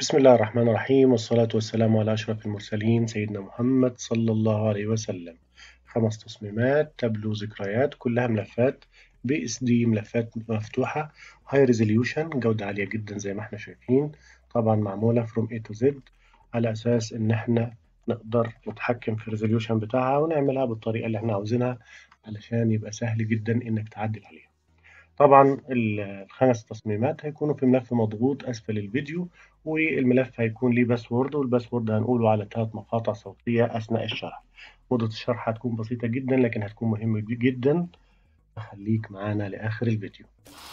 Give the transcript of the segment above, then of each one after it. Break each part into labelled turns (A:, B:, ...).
A: بسم الله الرحمن الرحيم والصلاة والسلام على أشرف المرسلين سيدنا محمد صلى الله عليه وسلم خمس تصميمات تبلو ذكريات كلها ملفات بي اس دي ملفات مفتوحة هاي ريزوليوشن جودة عالية جدا زي ما احنا شايفين طبعا معمولة from A to Z على أساس إن احنا نقدر نتحكم في الريزوليوشن بتاعها ونعملها بالطريقة اللي احنا عاوزينها علشان يبقى سهل جدا إنك تعدل عليها طبعا الخمس تصميمات هيكونوا في ملف مضغوط أسفل الفيديو والملف هيكون ليه باسورد والباسورد هنقوله على ثلاث مقاطع صوتية أثناء الشرح مدة الشرح هتكون بسيطة جدا لكن هتكون مهمة جدا فخليك معانا لآخر الفيديو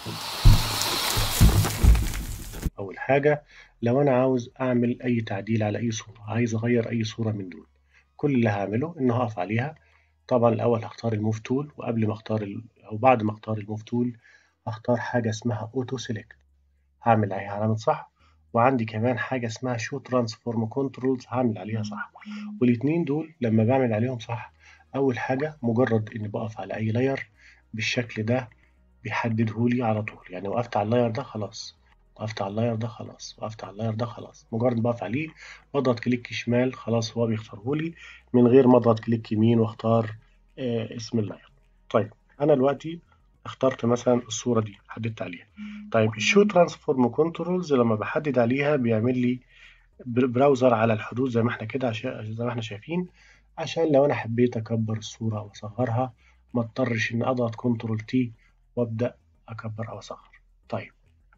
A: أول حاجة لو أنا عاوز أعمل أي تعديل على أي صورة عايز أغير أي صورة من دول كل اللي هعمله إن هقف عليها طبعا الأول هختار الموف تول وقبل ما أختار ال... أو بعد ما أختار الموف تول هختار حاجة اسمها أوتو سيلكت هعمل عليها علامة صح وعندي كمان حاجة اسمها شو ترانسفورم كنترولز هعمل عليها صح والاتنين دول لما بعمل عليهم صح أول حاجة مجرد إني بقف على أي لاير بالشكل ده بيحددهولي على طول يعني وقفت على اللاير ده خلاص وقفت على اللاير ده خلاص وقفت على اللاير ده خلاص مجرد بقف عليه واضغط كليك شمال خلاص هو بيختارهولي من غير ما اضغط كليك يمين واختار آه اسم اللاير طيب أنا دلوقتي اخترت مثلا الصورة دي حددت عليها طيب الشو ترانسفورم كنترولز لما بحدد عليها بيعمل لي براوزر على الحدود زي ما احنا كده عشان زي ما احنا شايفين عشان لو انا حبيت اكبر الصورة او اصغرها ما اضطرش ان اضغط كنترول تي وابدا اكبر او اصغر طيب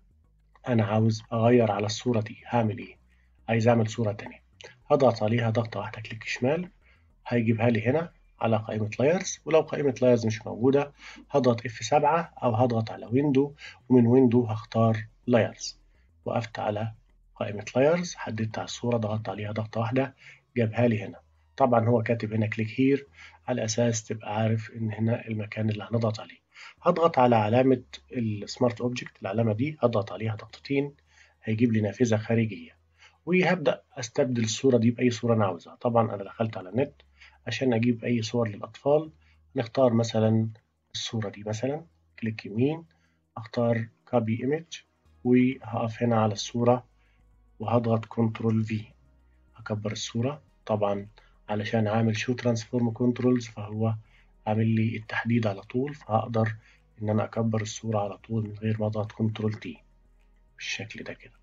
A: انا عاوز اغير على الصورة دي هعمل ايه عايز اعمل صورة تانية هضغط عليها ضغطة واحدة كليك شمال هيجيبها لي هنا على قائمة لايرز ولو قائمة لايرز مش موجودة هضغط F7 أو هضغط على ويندو ومن ويندو هختار لايرز وقفت على قائمة لايرز حددت على الصورة ضغطت عليها ضغطة واحدة جابها لي هنا طبعا هو كاتب هنا كليك هير على أساس تبقى عارف إن هنا المكان اللي هنضغط عليه هضغط على علامة السمارت اوبجكت العلامة دي هضغط عليها ضغطتين هيجيب لي نافذة خارجية وهبدأ أستبدل الصورة دي بأي صورة أنا عاوزها طبعا أنا دخلت على النت عشان أجيب أي صور للأطفال نختار مثلا الصورة دي مثلا كليك يمين أختار كوبي إيمج وهقف هنا على الصورة وهضغط كنترول في هكبر الصورة طبعا علشان عامل شو ترانسفورم كنترولز فهو عامل لي التحديد على طول فهقدر إن أنا أكبر الصورة على طول من غير ما أضغط كنترول تي بالشكل ده كده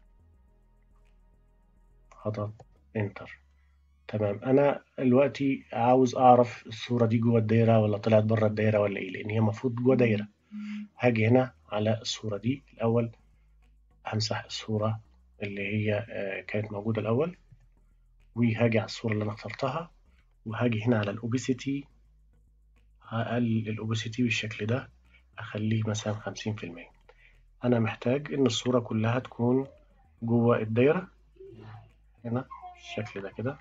A: هضغط انتر تمام انا دلوقتي عاوز اعرف الصوره دي جوه الدايره ولا طلعت بره الدايره ولا ايه لان هي المفروض جوه دايره هاجي هنا على الصوره دي الاول همسح الصوره اللي هي كانت موجوده الاول وهاجي على الصوره اللي انا اخترتها وهاجي هنا على الاوبيسيتي هقلل الاوبيسيتي بالشكل ده اخليه مثلا خمسين في المية انا محتاج ان الصوره كلها تكون جوه الدايره هنا بالشكل ده كده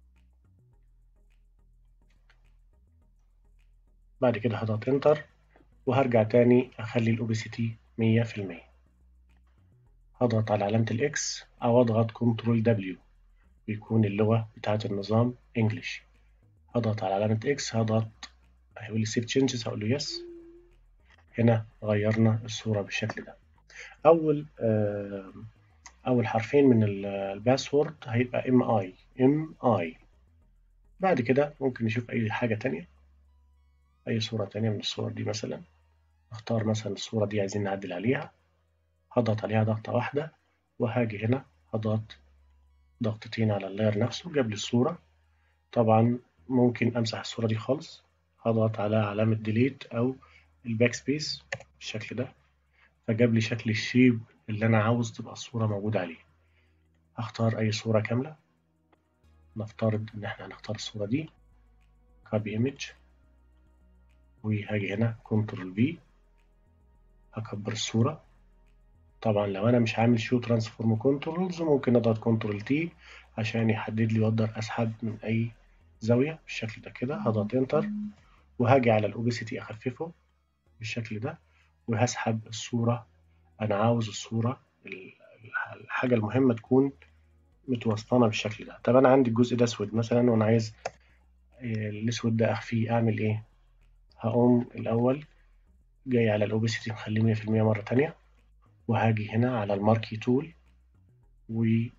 A: بعد كده هضغط انتر وهرجع تاني اخلي الاوبيسيتي مية في المية هضغط على علامة الاكس او اضغط كنترول دبليو بيكون اللغة بتاعة النظام انجلش هضغط على علامة اكس هضغط هيقول لي سيف تشينجز هقول له يس هنا غيرنا الصورة بالشكل ده اول آه اول حرفين من الباسورد هيبقى ام اي ام اي بعد كده ممكن نشوف اي حاجة تانية أي صورة تانية من الصور دي مثلا أختار مثلا الصورة دي عايزين نعدل عليها هضغط عليها ضغطة واحدة وهاجي هنا هضغط ضغطتين على اللاير نفسه جاب لي الصورة طبعا ممكن أمسح الصورة دي خالص هضغط على علامة ديليت أو الباك سبيس بالشكل ده فجاب لي شكل الشيب اللي أنا عاوز تبقى الصورة موجودة عليه هختار أي صورة كاملة نفترض إن إحنا هنختار الصورة دي كوبي ايمج وهاجي هنا كنترول في هكبر الصورة طبعا لو أنا مش عامل شو ترانسفورم كنترولز ممكن أضغط كنترول تي عشان يحدد لي وأقدر أسحب من أي زاوية بالشكل ده كده هضغط انتر وهاجي على الأوبيسيتي أخففه بالشكل ده وهسحب الصورة أنا عاوز الصورة الحاجة المهمة تكون متوسطنة بالشكل ده طب أنا عندي الجزء ده أسود مثلا وأنا عايز الأسود ده أخفيه أعمل إيه؟ هقوم الأول جاي على الأوبيسيتي مخليه مية في المية مرة تانية وهاجي هنا على الماركي تول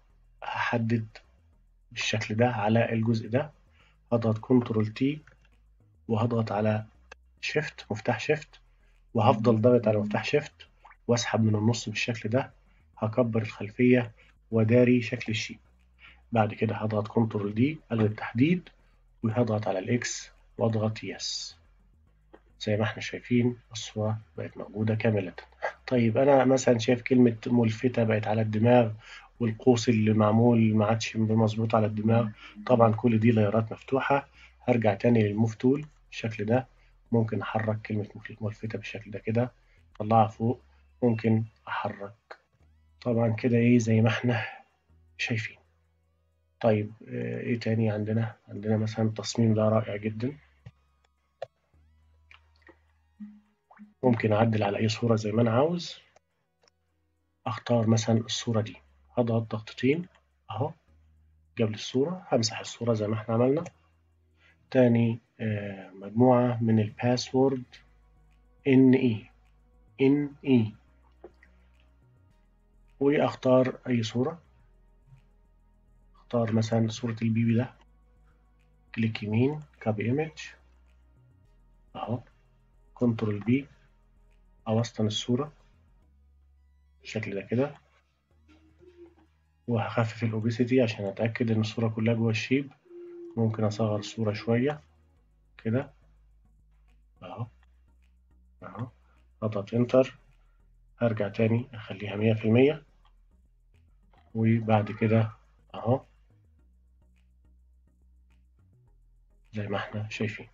A: هحدد بالشكل ده على الجزء ده هضغط كنترول تي وهضغط على شيفت مفتاح شيفت وهفضل ضاغط على مفتاح شيفت واسحب من النص بالشكل ده هكبر الخلفية وداري شكل الشيب بعد كده هضغط كنترول دي ألغي التحديد وهضغط على الإكس وأضغط يس زي ما احنا شايفين الصورة بقت موجودة كاملة طيب أنا مثلا شايف كلمة ملفتة بقت على الدماغ والقوس اللي معمول ما عادش مظبوط على الدماغ طبعا كل دي لايرات مفتوحة هرجع تاني للموف تول بالشكل ده ممكن أحرك كلمة ملفتة بالشكل ده كده أطلعها فوق ممكن أحرك طبعا كده إيه زي ما احنا شايفين طيب إيه تاني عندنا عندنا مثلا التصميم ده رائع جدا ممكن أعدل على أي صورة زي ما أنا عاوز أختار مثلا الصورة دي هضغط ضغطتين أهو جاب لي الصورة همسح الصورة زي ما احنا عملنا تاني آه مجموعة من الباسورد إن إي إن إي وأختار أي صورة أختار مثلا صورة البيبي ده كليك يمين كابي إيمج أهو كنترول بي أوسطن الصورة بالشكل ده كده وهخفف الأوبيسيتي عشان أتأكد إن الصورة كلها جوه الشيب ممكن أصغر الصورة شوية كده أهو أهو أضغط إنتر هرجع تاني أخليها مية في المية وبعد كده أهو زي ما احنا شايفين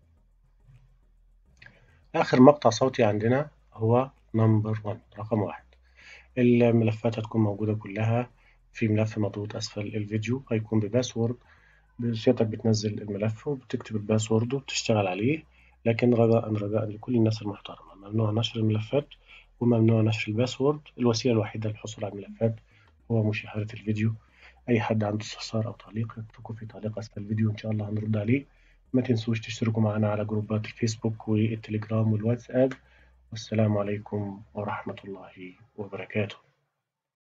A: آخر مقطع صوتي عندنا هو نمبر 1 رقم واحد الملفات هتكون موجودة كلها في ملف مضغوط أسفل الفيديو هيكون بباسورد سيادتك بتنزل الملف وبتكتب الباسورد وبتشتغل عليه لكن رجاء رجاء لكل الناس المحترمة ممنوع نشر الملفات وممنوع نشر الباسورد الوسيلة الوحيدة للحصول على الملفات هو مشاهدة الفيديو أي حد عنده استفسار أو تعليق يتركه في تعليق أسفل الفيديو إن شاء الله هنرد عليه ما تنسوش تشتركوا معنا على جروبات الفيسبوك والتليجرام والواتساب والسلام عليكم ورحمة الله وبركاته